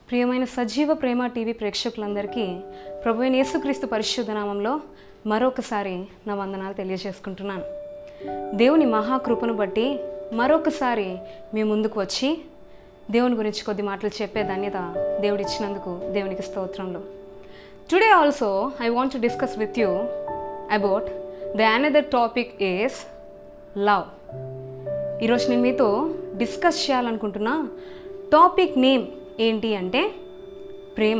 ప్రియమైన సజీవ ప్రేమ టీవీ ప్రేక్షకులందరికీ ప్రభు అయిన యేసుక్రీస్తు పరిశుద్ధ నామంలో మరొకసారి నా వందనాలు తెలియజేసుకుంటున్నాను దేవుని మహాకృపను బట్టి మరొకసారి మీ ముందుకు వచ్చి దేవుని గురించి కొద్ది మాటలు చెప్పే ధన్యత దేవుడిచ్చినందుకు దేవునికి స్తోత్రంలో today also I want to discuss with you about the another topic is love ఈరోజు నేను మీతో డిస్కస్ చేయాలనుకుంటున్న టాపిక్ నేమ్ ఏంటి అంటే ప్రేమ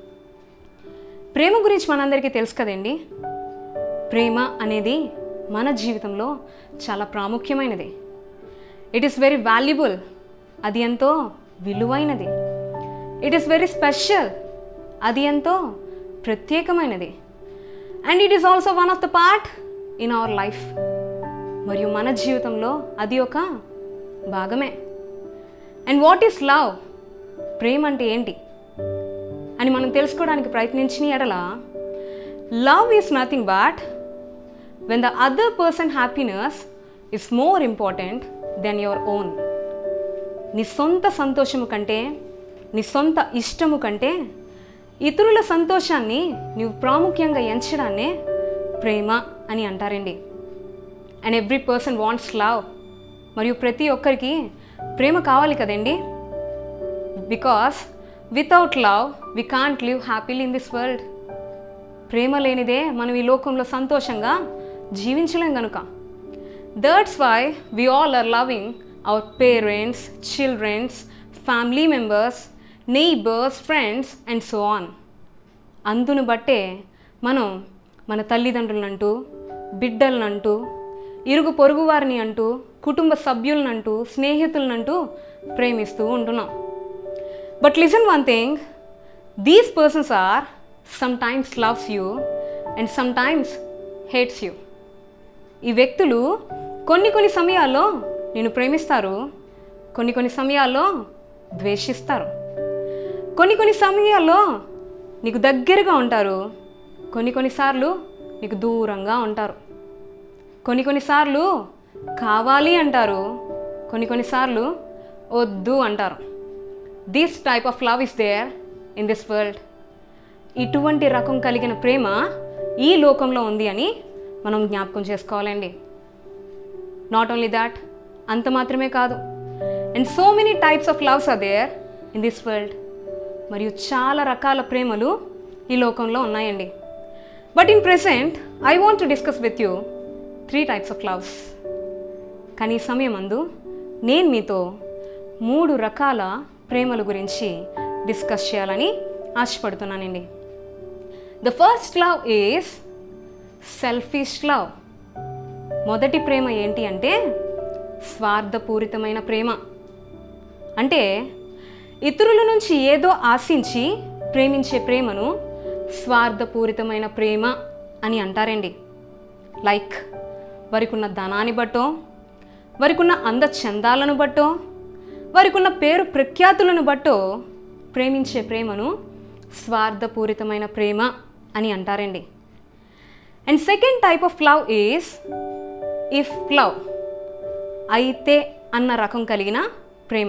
ప్రేమ గురించి మనందరికీ తెలుసు కదండి ప్రేమ అనేది మన జీవితంలో చాలా ప్రాముఖ్యమైనది ఇట్ ఈస్ వెరీ వాల్యుబుల్ అది ఎంతో విలువైనది ఇట్ ఈస్ వెరీ స్పెషల్ అది ఎంతో ప్రత్యేకమైనది and it is also one of the part in our life మరియు మన జీవితంలో అది ఒక భాగమే అండ్ వాట్ ఈస్ లవ్ ప్రేమ అంటే ఏంటి అని మనం తెలుసుకోవడానికి ప్రయత్నించిన ఎడల love is nothing but when the other person happiness is more important then your own నీ సొంత సంతోషము కంటే నీ సొంత ఇష్టము కంటే ఇతరుల సంతోషాన్ని నీవు ప్రాముఖ్యంగా ఎంచడాన్నే ప్రేమ అని అంటారండి and every person wants love మరియు ప్రతి ఒక్కరికి ప్రేమ కావాలి కదండి because without love we can't live happily in this world ప్రేమ లేనిదే మనం ఈ లోకంలో సంతోషంగా జీవించలేం గనుక that's why we all are loving our parents childrens family members neighbours friends and so on అందును బట్టే మనం మన తల్లిదండ్రులనంటూ బిడ్డలనంటూ ఇరుగు పొరుగు వారిని అంటూ కుటుంబ సభ్యులనంటూ స్నేహితులనంటూ ప్రేమిస్తూ ఉంటున్నాం but listen one thing these persons are sometimes loves you and sometimes hates you ఈ వ్యక్తులు కొన్ని కొన్ని సమయాల్లో నేను ప్రేమిస్తారు కొన్ని కొన్ని సమయాల్లో ద్వేషిస్తారు కొన్ని కొన్ని సమయాల్లో నీకు దగ్గరగా ఉంటారు కొన్ని కొన్నిసార్లు నీకు దూరంగా ఉంటారు కొన్ని కొన్నిసార్లు కావాలి అంటారు కొన్ని కొన్నిసార్లు వద్దు అంటారు this type of love is there in this world ఇటువంటి రకం కలిగిన ప్రేమ ఈ లోకంలో ఉంది అని మనం జ్ఞాపకం చేసుకోవాలండి నాట్ ఓన్లీ దాట్ అంత మాత్రమే కాదు and so many types of loves are there in this world మరియు చాలా రకాల ప్రేమలు ఈ లోకంలో ఉన్నాయండి but in present I want to discuss with you three types of loves కానీ ఈ సమయం అందు నేను మీతో మూడు రకాల ప్రేమల గురించి డిస్కస్ చేయాలని ఆశపడుతున్నానండి the first love is selfish love మొదటి ప్రేమ ఏంటి అంటే స్వార్థపూరితమైన ప్రేమ అంటే ఇతరుల నుంచి ఏదో ఆశించి ప్రేమించే ప్రేమను స్వార్థపూరితమైన ప్రేమ అని అంటారండి లైక్ వారికున్న ధనాన్ని బట్టో వారికున్న అందచందాలను బట్టో వారికున్న పేరు ప్రఖ్యాతులను బట్టో ప్రేమించే ప్రేమను స్వార్థపూరితమైన ప్రేమ అని అంటారండి and second type of love is if love అయితే అన్న రకం కలిగిన ప్రేమ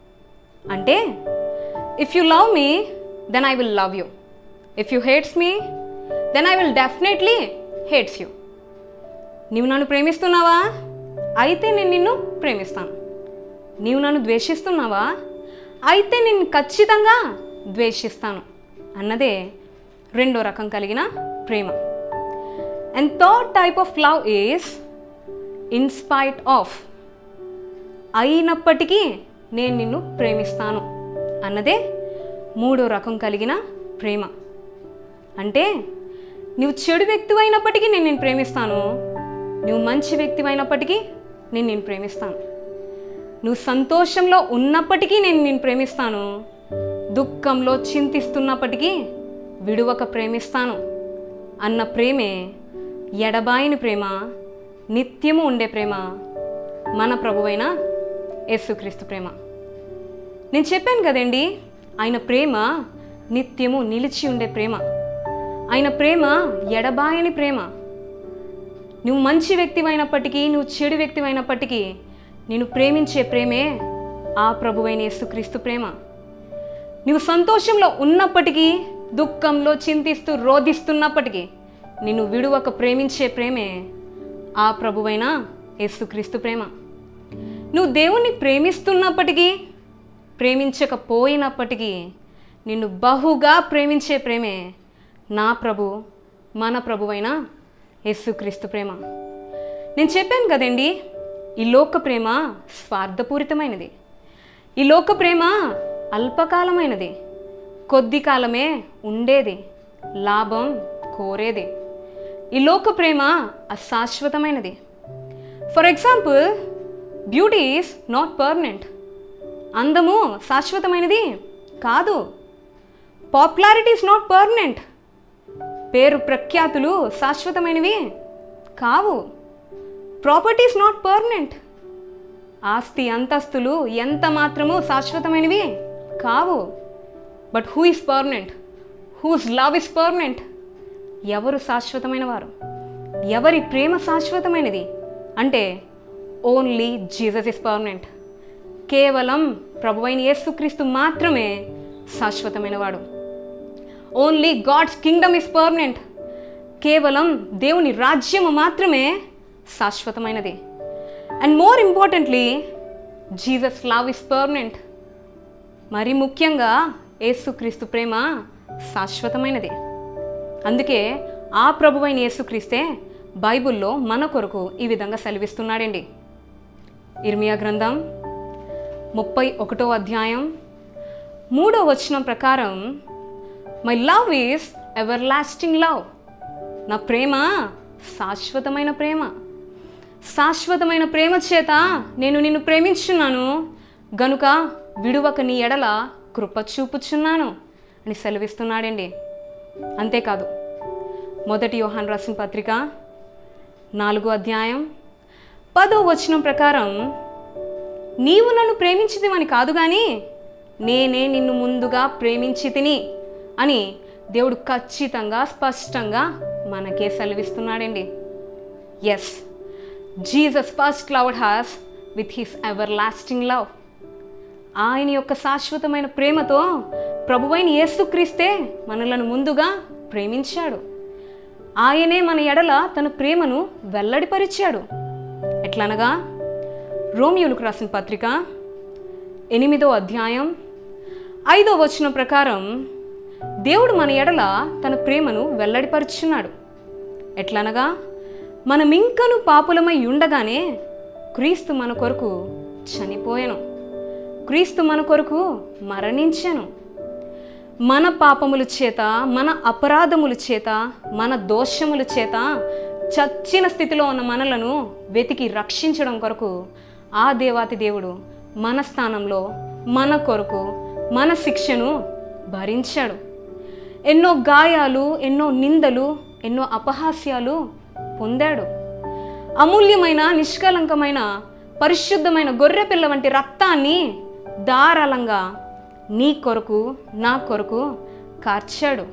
అంటే if you love me then I will love you if you hates me then I will definitely hates you నీవు నన్ను ప్రేమిస్తున్నావా అయితే నేను నిన్ను ప్రేమిస్తాను నీవు నన్ను ద్వేషిస్తున్నావా అయితే నేను ఖచ్చితంగా ద్వేషిస్తాను అన్నదే రెండో రకం కలిగిన ప్రేమ and third type of love is in spite of అయినప్పటికీ నేను నిన్ను ప్రేమిస్తాను అన్నదే మూడో రకం కలిగిన ప్రేమ అంటే నువ్వు చెడు వ్యక్తి అయినప్పటికీ నేను నేను ప్రేమిస్తాను నువ్వు మంచి వ్యక్తి అయినప్పటికీ నేను నేను ప్రేమిస్తాను నువ్వు సంతోషంలో ఉన్నప్పటికీ నేను నేను ప్రేమిస్తాను దుఃఖంలో చింతిస్తున్నప్పటికీ విడువక ప్రేమిస్తాను అన్న ప్రేమే ఎడబాయిని ప్రేమ నిత్యము ఉండే ప్రేమ మన ప్రభువైన యేసుక్రీస్తు ప్రేమ నేను చెప్పాను కదండి ఆయన ప్రేమ నిత్యము నిలిచి ఉండే ప్రేమ ఆయన ప్రేమ ఎడబాయని ప్రేమ నువ్వు మంచి వ్యక్తి అయినప్పటికీ నువ్వు చెడు వ్యక్తి అయినప్పటికీ నేను ప్రేమించే ప్రేమే ఆ ప్రభువైన యేసుక్రీస్తు ప్రేమ నువ్వు సంతోషంలో ఉన్నప్పటికీ దుఃఖంలో చింతిస్తూ రోధిస్తున్నప్పటికీ నిన్ను విడువక ప్రేమించే ప్రేమే ఆ ప్రభువైన యేసుక్రీస్తు ప్రేమ నువ్వు దేవుణ్ణి ప్రేమిస్తున్నప్పటికీ ప్రేమించకపోయినప్పటికీ నిన్ను బహుగా ప్రేమించే ప్రేమే నా ప్రభు మన ప్రభువైన యేసుక్రీస్తు ప్రేమ నేను చెప్పాను కదండి ఈ లోక ప్రేమ స్వార్థపూరితమైనది ఈ లోక ప్రేమ అల్పకాలమైనది కొద్ది కాలమే ఉండేది లాభం కోరేది ఈ లోక ప్రేమ అశాశ్వతమైనది for example beauty is not permanent అందము శాశ్వతమైనది కాదు పాపులారిటీ ఈస్ నాట్ పర్మనెంట్ పేరు ప్రఖ్యాతులు శాశ్వతమైనవి కావు ప్రాపర్టీస్ నాట్ పర్మనెంట్ ఆస్తి అంతస్తులు ఎంత మాత్రము శాశ్వతమైనవి కావు but who is permanent whose love is permanent ఎవరు శాశ్వతమైన వారు ఎవరి ప్రేమ శాశ్వతమైనది అంటే ఓన్లీ జీసస్ ఇస్ పర్మనెంట్ కేవలం ప్రభువైన యేసుక్రీస్తు మాత్రమే శాశ్వతమైన వాడు only God's kingdom is permanent కేవలం దేవుని రాజ్యము మాత్రమే శాశ్వతమైనది and more importantly Jesus love is permanent మరి ముఖ్యంగా యేసుక్రీస్తు ప్రేమ శాశ్వతమైనది అందుకే ఆ ప్రభువైన యేసుక్రీస్తే బైబిల్లో మన కొరకు ఈ విధంగా సెలవిస్తున్నాడండి ఇర్మియా గ్రంథం ముప్పై ఒకటో అధ్యాయం మూడో వచనం ప్రకారం my love is everlasting love నా ప్రేమ శాశ్వతమైన ప్రేమ శాశ్వతమైన ప్రేమ చేత నేను నిన్ను ప్రేమించున్నాను గనుక విడువక నీ ఎడల కృప చూపుచున్నాను అని సెలవిస్తున్నాడండి అంతేకాదు మొదటి యోహాన్ రాసిన పత్రిక నాలుగో అధ్యాయం పదో వచనం ప్రకారం నీవు నన్ను ప్రేమించితివని కాదు కానీ నేనే నిన్ను ముందుగా ప్రేమించి తిని అని దేవుడు ఖచ్చితంగా స్పష్టంగా మనకే సెలవిస్తున్నాడండి as Jesus first loved us with his everlasting love ఆయన యొక్క శాశ్వతమైన ప్రేమతో ప్రభువైన యేసుక్రీస్తే మనలను ముందుగా ప్రేమించాడు ఆయనే మన ఎడల తన ప్రేమను వెల్లడిపరిచాడు ఎట్లనగా రోమియోలకు రాసిన పత్రిక ఎనిమిదో అధ్యాయం ఐదో వచనం ప్రకారం దేవుడు మన ఎడల తన ప్రేమను వెల్లడిపరుచున్నాడు ఎట్లనగా మనమింకను పాపులమై ఉండగానే క్రీస్తు మన కొరకు చనిపోయాను క్రీస్తు మన కొరకు మరణించాను మన పాపముల చేత మన అపరాధముల చేత మన దోషముల చేత చచ్చిన స్థితిలో ఉన్న మనలను వెతికి రక్షించడం కొరకు ఆ దేవాతి దేవుడు మన స్థానంలో మన కొరకు మన శిక్షను భరించాడు ఎన్నో గాయాలు ఎన్నో నిందలు ఎన్నో అపహాస్యాలు పొందాడు అమూల్యమైన నిష్కలంకమైన పరిశుద్ధమైన గొర్రెపిల్ల వంటి రక్తాన్ని ధారాళంగా నీ కొరకు నా కొరకు కార్చాడు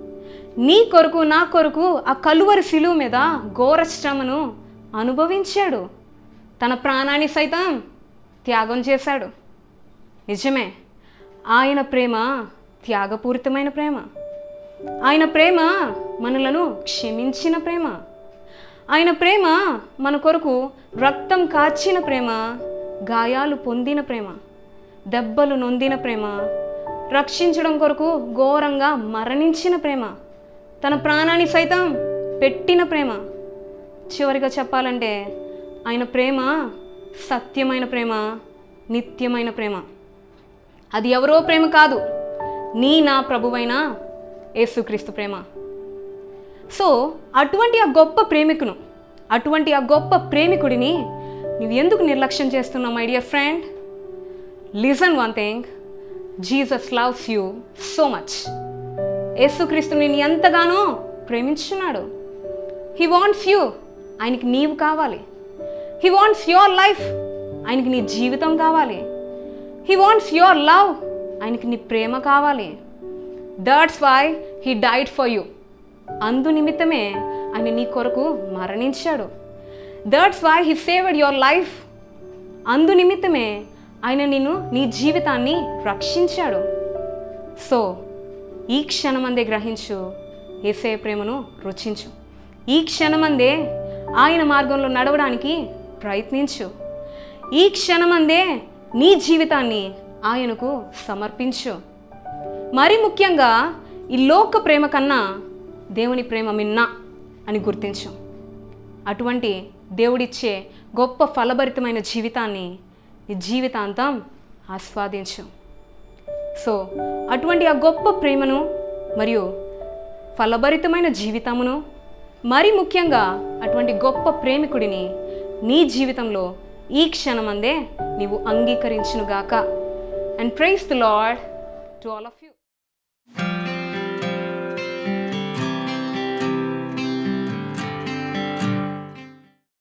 నీ కొరకు నా కొరకు ఆ కలువరి శిలువు మీద ఘోర శ్రమను అనుభవించాడు తన ప్రాణాన్ని సైతం త్యాగం చేశాడు నిజమే ఆయన ప్రేమ త్యాగపూరితమైన ప్రేమ ఆయన ప్రేమ మనలను క్షమించిన ప్రేమ ఆయన ప్రేమ మన కొరకు రక్తం కార్చిన ప్రేమ గాయాలు పొందిన ప్రేమ దెబ్బలు నొందిన ప్రేమ రక్షించడం కొరకు ఘోరంగా మరణించిన ప్రేమ తన ప్రాణాన్ని సైతం పెట్టిన ప్రేమ చివరిగా చెప్పాలంటే ఆయన ప్రేమ సత్యమైన ప్రేమ నిత్యమైన ప్రేమ అది ఎవరో ప్రేమ కాదు నీ నా ప్రభువైన యేసుక్రీస్తు ప్రేమ సో అటువంటి ఆ గొప్ప ప్రేమికును అటువంటి ఆ గొప్ప ప్రేమికుడిని నువ్వు ఎందుకు నిర్లక్ష్యం చేస్తున్నావు my dear friend listen one thing Jesus loves you so much Yesukristu నేను ఎంతగానో ప్రేమించున్నాడు హీ వాంట్స్ యూ ఆయనకి నీవు కావాలి హీ వాంట్స్ యువర్ లైఫ్ ఆయనకి నీ జీవితం కావాలి హీ వాంట్స్ యువర్ లవ్ ఆయనకి నీ ప్రేమ కావాలి that's why he died for you అందు నిమిత్తమే ఆయన నీ కొరకు మరణించాడు that's why he saved your life అందు నిమిత్తమే ఆయన నిన్ను నీ జీవితాన్ని రక్షించాడు సో ఈ క్షణమందే గ్రహించు ఏసే ప్రేమను రుచించు ఈ క్షణమందే ఆయన మార్గంలో నడవడానికి ప్రయత్నించు ఈ క్షణమందే నీ జీవితాన్ని ఆయనకు సమర్పించు మరి ముఖ్యంగా ఈ లోక ప్రేమ కన్నా దేవుని ప్రేమ మిన్న అని గుర్తించు అటువంటి దేవుడిచ్చే గొప్ప ఫలభరితమైన జీవితాన్ని ఈ జీవితాంతం ఆస్వాదించు సో అటువంటి ఆ గొప్ప ప్రేమను మరియు ఫలభరితమైన జీవితమును మరి ముఖ్యంగా అటువంటి గొప్ప ప్రేమికుడిని నీ జీవితంలో ఈ క్షణమందే నీవు అంగీకరించునుగాక and praise the Lord to all of you